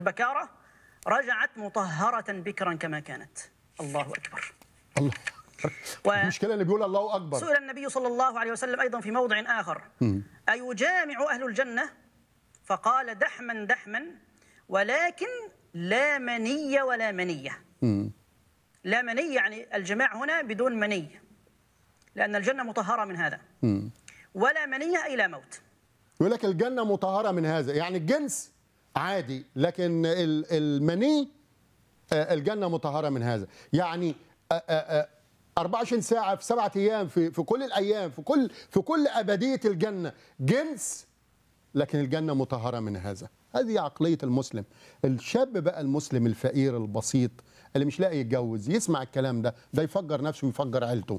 بكارة رجعت مطهرة بكرا كما كانت الله أكبر الله و- المشكله اللي بيقول الله اكبر سئل النبي صلى الله عليه وسلم أيضا في موضع آخر أيجامع أهل الجنة فقال دحما دحما ولكن لا مني ولا منية لا مني يعني الجماع هنا بدون مني لأن الجنة مطهرة من هذا ولا منية أي لا موت يقول لك الجنه مطهره من هذا يعني الجنس عادي لكن ال- المني آه، الجنه مطهره من هذا يعني آه، آه، آه، 24 ساعه في سبعة ايام في في كل الايام في كل في كل ابديه الجنه جنس لكن الجنه مطهره من هذا هذه عقليه المسلم الشاب بقى المسلم الفقير البسيط اللي مش لاقي يتجوز يسمع الكلام ده ده يفجر نفسه ويفجر عيلته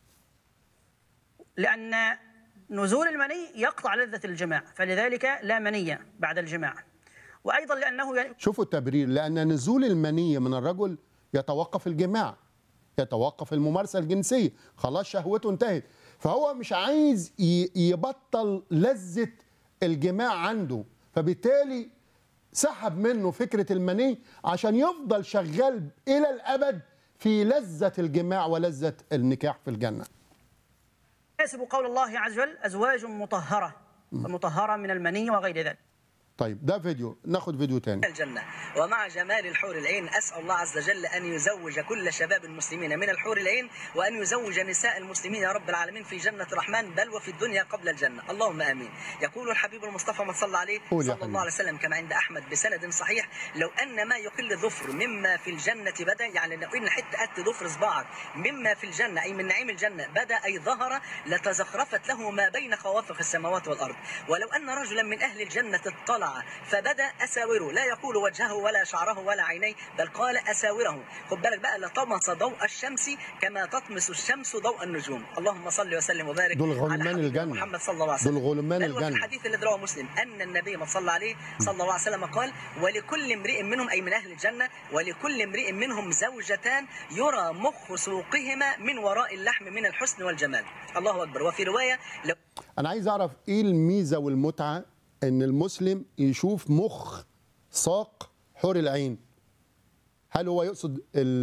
لأن نزول المني يقطع لذة الجماع فلذلك لا منية بعد الجماع وأيضا لأنه ي- شوفوا التبرير لأن نزول المني من الرجل يتوقف الجماع يتوقف الممارسة الجنسية خلاص شهوته انتهت فهو مش عايز ي- يبطل لذة الجماع عنده فبالتالي سحب منه فكرة المني عشان يفضل شغال إلى الأبد في لذة الجماع ولذة النكاح في الجنة يناسب قول الله عز وجل أزواج مطهرة ومطهرة من المني وغير ذلك طيب ده فيديو ناخد فيديو تاني الجنة ومع جمال الحور العين أسأل الله عز وجل أن يزوج كل شباب المسلمين من الحور العين وأن يزوج نساء المسلمين يا رب العالمين في جنة الرحمن بل وفي الدنيا قبل الجنة اللهم آمين يقول الحبيب المصطفى ما صلى عليه قول يا صلى حبيبي. الله عليه وسلم كما عند أحمد بسند صحيح لو أن ما يقل ظفر مما في الجنة بدا يعني لو إن حتة قد ظفر صباعك مما في الجنة أي من نعيم الجنة بدا أي ظهر لتزخرفت له ما بين خوافق السماوات والأرض ولو أن رجلا من أهل الجنة اطلع فبدا أساوره لا يقول وجهه ولا شعره ولا عينيه بل قال أساوره خد بالك بقى لطمس ضوء الشمس كما تطمس الشمس ضوء النجوم اللهم صل وسلم وبارك دول على غلمان حبيبنا الجنة. محمد صلى الله عليه وسلم دول غلمان بل وفي الجنة. الحديث الذي رواه مسلم أن النبي ما صلى عليه صلى الله عليه وسلم قال ولكل امرئ منهم أي من أهل الجنة ولكل امرئ منهم زوجتان يرى مخ سوقهما من وراء اللحم من الحسن والجمال الله أكبر وفي رواية لو انا عايز اعرف ايه الميزه والمتعه ان المسلم يشوف مخ ساق حور العين هل هو يقصد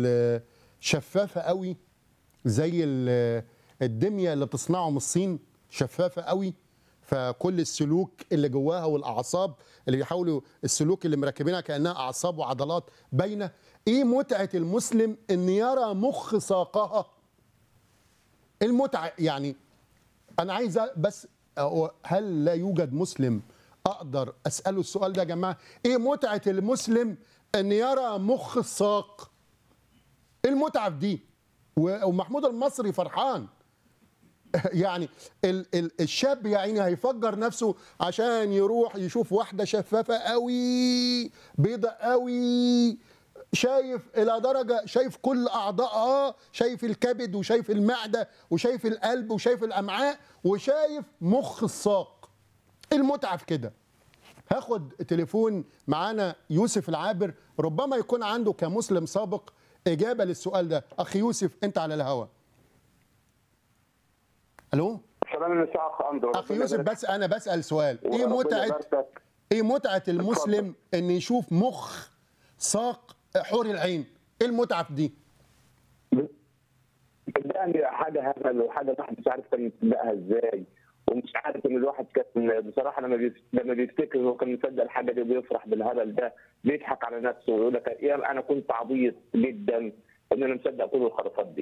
الشفافه قوي زي ال- الدميه اللي بتصنعه من الصين شفافه قوي فكل السلوك اللي جواها والاعصاب اللي بيحاولوا السلوك اللي مركبينها كانها اعصاب وعضلات باينه ايه متعه المسلم ان يرى مخ ساقها المتعه يعني انا عايز بس أو هل لا يوجد مسلم اقدر اساله السؤال ده يا جماعه ايه متعه المسلم ان يرى مخ الساق ايه المتعه في دي و- ومحمود المصري فرحان يعني ال ال الشاب يا عيني هيفجر نفسه عشان يروح يشوف واحده شفافه قوي بيضة قوي شايف الى درجه شايف كل اعضائها شايف الكبد وشايف المعده وشايف القلب وشايف الامعاء وشايف مخ الساق إيه المتعه في كده هاخد تليفون معانا يوسف العابر ربما يكون عنده كمسلم سابق اجابه للسؤال ده اخ يوسف انت على الهوا الو سلام المساء اخ اندرو اخ يوسف بس انا بسال سؤال ايه وربنا متعه يباركك. ايه متعه المسلم ان يشوف مخ ساق حور العين ايه المتعه في دي صدقني حاجه هبل وحاجه الواحد مش عارف كان يصدقها ازاي ومش عارف ان الواحد كان بصراحه لما بيف- لما بيفتكر هو كان مصدق الحاجه دي وبيفرح بالهبل ده بيضحك على نفسه ويقول لك ايام انا كنت عبيط جدا ان انا مصدق كل الخرافات دي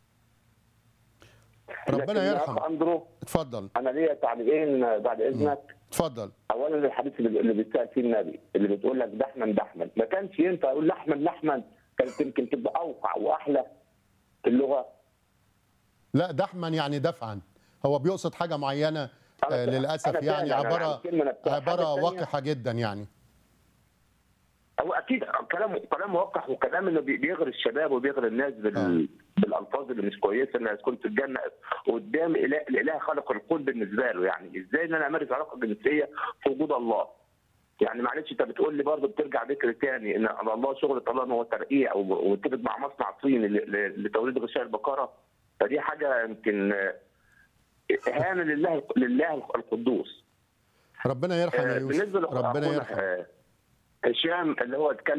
ربنا لكن يا يرحم. اخ اندرو اتفضل انا ليا تعليقين بعد اذنك اتفضل اولا الحديث اللي اللي بيتسال فيه النبي اللي بتقول لك دحما دحما ما كانش ينفع اقول لحما لحما كانت يمكن تبقى اوقع واحلى في اللغه لا دحما يعني دفعا هو بيقصد حاجه معينه أنا آه فاهم. للاسف أنا فاهم. يعني يعني أنا عباره عارف كلمة نفسها. عباره حاجة تانية. وقحه جدا يعني هو اكيد كلام كلام موقح وكلام انه بي- بيغري الشباب وبيغري الناس بال... بالالفاظ اللي مش كويسه انها تكون في الجنه قدام اله الاله خلق الكون بالنسبه له يعني ازاي ان انا امارس علاقه جنسيه في وجود الله يعني معلش انت بتقول لي برضه بترجع ذكر تاني ان على الله شغل الله ان هو ترقيع و- واتفق مع مصنع صيني ل- ل- لتوليد غشاء البقره فدي حاجه يمكن آه، اهانه لله لله القدوس ربنا يرحم يا آه، يوسف بالنسبه ربنا لأخونا، يرحم آه، هشام اللي هو اتكلم